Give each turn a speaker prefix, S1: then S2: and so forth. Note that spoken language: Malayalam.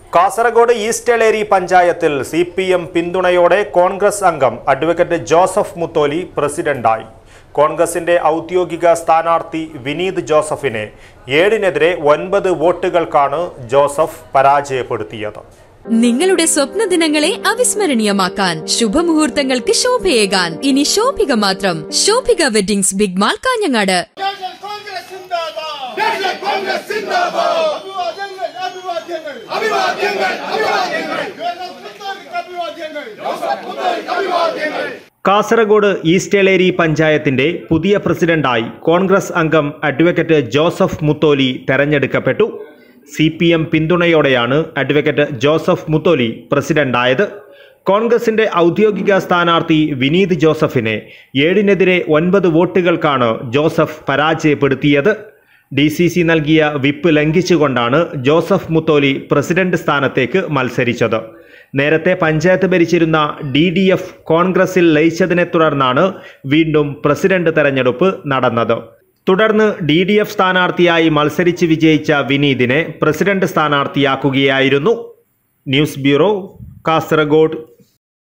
S1: കാസർഗോഡ് ഈസ്റ്റ് എളേരി പഞ്ചായത്തിൽ സി പി എം പിന്തുണയോടെ കോൺഗ്രസ് അംഗം അഡ്വക്കേറ്റ് ജോസഫ് മുത്തോലി പ്രസിഡന്റായി കോൺഗ്രസിന്റെ ഔദ്യോഗിക സ്ഥാനാർത്ഥി വിനീത് ജോസഫിനെ ഏഴിനെതിരെ ഒൻപത് വോട്ടുകൾക്കാണ് ജോസഫ് പരാജയപ്പെടുത്തിയത്
S2: നിങ്ങളുടെ സ്വപ്ന ദിനങ്ങളെ അവിസ്മരണീയമാക്കാൻ ശുഭമുഹൂർത്തങ്ങൾക്ക് ശോഭയേകാൻ ഇനി ശോഭിക മാത്രം Shobhika weddings big mall Kanhangad
S3: national Congress സിന്ദാബാദ്
S4: നാഷണൽ കോൺഗ്രസ് സിന്ദാബാദ്
S3: അഭിവാദ്യങ്ങൾ അഭിവാദ്യങ്ങൾ
S4: അഭിവാദ്യങ്ങൾ അഭിവാദ്യങ്ങൾ
S3: ജോസഫ് മുത്തോലിക്ക് അഭിവാദ്യങ്ങൾ
S4: അഭിവാദ്യങ്ങൾ
S1: കാസർഗോഡ് ഈസ്റ്റ് എളേരി പഞ്ചായത്തിന്റെ പുതിയ പ്രസിഡന്റായി കോൺഗ്രസ് അംഗം അഡ്വക്കേറ്റ് ജോസഫ് മുത്തോലി തെരഞ്ഞെടുക്കപ്പെട്ടു സി പി എം പിന്തുണയോടെയാണ് അഡ്വക്കേറ്റ് ജോസഫ് മുത്തോലി പ്രസിഡന്റായത് കോൺഗ്രസിന്റെ ഔദ്യോഗിക സ്ഥാനാർത്ഥി വിനീത് ജോസഫിനെ ഏഴിനെതിരെ ഒൻപത് വോട്ടുകൾക്കാണ് ജോസഫ് പരാജയപ്പെടുത്തിയത് ഡി സി സി നൽകിയ വിപ്പ് ലംഘിച്ചുകൊണ്ടാണ് ജോസഫ് മുത്തോലി പ്രസിഡന്റ് സ്ഥാനത്തേക്ക് മത്സരിച്ചത് നേരത്തെ പഞ്ചായത്ത് ഭരിച്ചിരുന്ന ഡി ഡി എഫ് കോൺഗ്രസിൽ ലയിച്ചതിനെ തുടർന്നാണ് വീണ്ടും പ്രസിഡന്റ് തെരഞ്ഞെടുപ്പ് നടന്നത് തുടർന്ന് ഡി ഡി എഫ് സ്ഥാനാർത്ഥിയായി മത്സരിച്ച് വിജയിച്ച വിനീതിനെ പ്രസിഡന്റ് സ്ഥാനാർത്ഥിയാക്കുകയായിരുന്നു ന്യൂസ് ബ്യൂറോ കാസർഗോഡ്